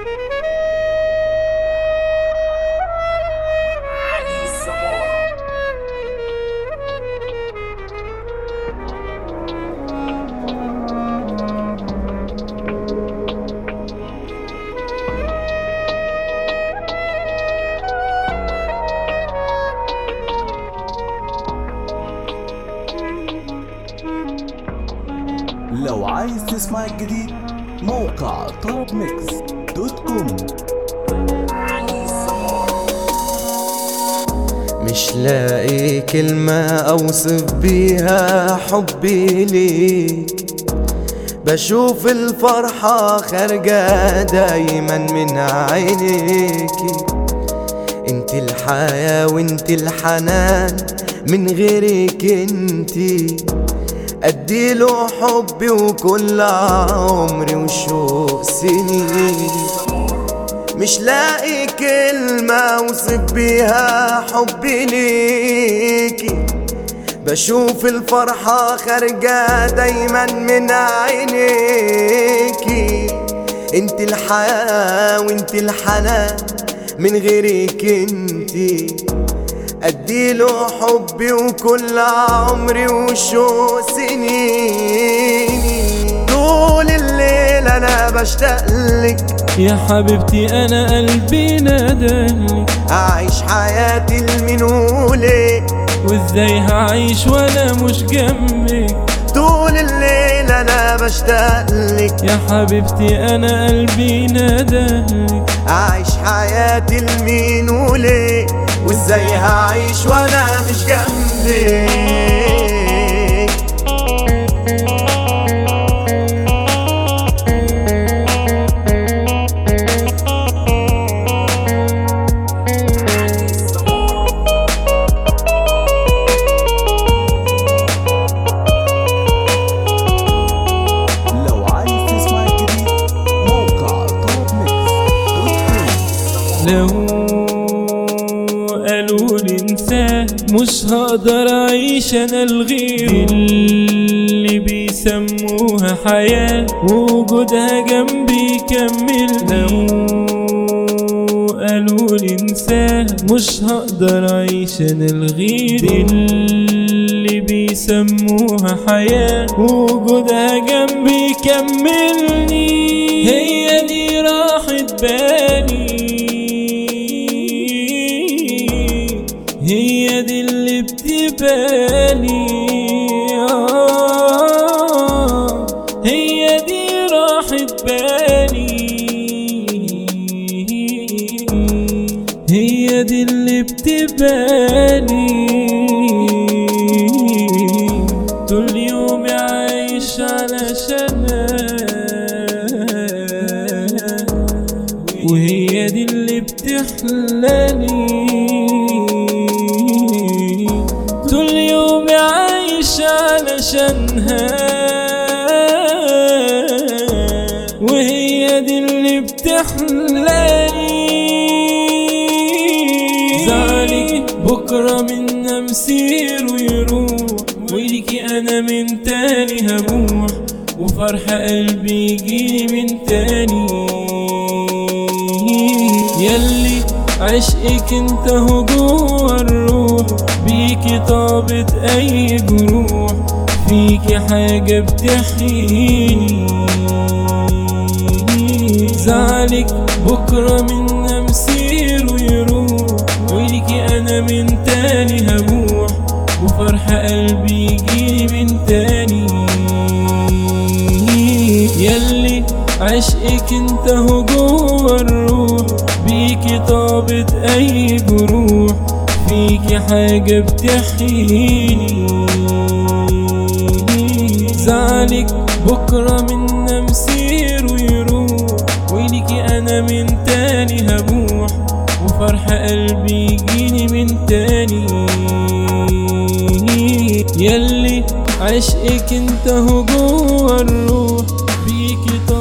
لو عايز تسمع الجديد موقع توب ميكس دوت كوم مش لاقي كلمة أوصف بيها حبي ليك بشوف الفرحة خارجة دايما من عينيكي انت الحياة وانت الحنان من غيرك انتي اديله حبي وكل عمري وشوق سنين مش لاقي كلمة اوصف بيها حبي ليكي بشوف الفرحة خارجة دايما من عينيكي انت الحياة وانت الحنان من غيرك انتي اديله حبي وكل عمري وشوق سنيني طول الليل انا بشتاقلك يا حبيبتي انا قلبي ناداني اعيش حياتي المنولة وازاي هعيش وانا مش جنبك طول الليل انا بشتاقلك يا حبيبتي انا قلبي ناداني اعيش حياتي المنولة وازاي هعيش وانا مش جنبك لو عايز تسمع الجديد موقع توب ميكس دوت كوم لو قالوا لي انساه مش هقدر اعيش انا الغير اللي بيسموها حياة وجودها جنبي يكمل لو قالوا لي انساه مش هقدر اعيش انا الغير اللي بيسموها حياة وجودها جنبي يكملني هي دي راحة بالي هي دي اللي بتبالي آه، هي دي راحة بالي هي دي اللي بتبالي طول يومي عايش علشانها وهي دي اللي بتحلاني طول يومي عايش علشانها وهي دي اللي بتحلاني زعلك بكرة منا مسير ويروح وليكي أنا من تاني هبوح وفرح قلبي يجيلي من تاني يلي عشقك انت هو جوه الروح بيكي طابت اي جروح فيكي حاجة بتحييني زعلك بكرة منا مسير ويروح وليكي انا من تاني هبوح وفرح قلبي يجيلي من تاني يلي عشقك انت هو جوه الروح بيكي طابت اي جروح فيكي حاجة بتحييني زعلك بكرة منا مسير ويروح وليكي انا من تاني هبوح وفرح قلبي يجيني من تاني يلي عشقك انت هو جوه الروح بيكي طابت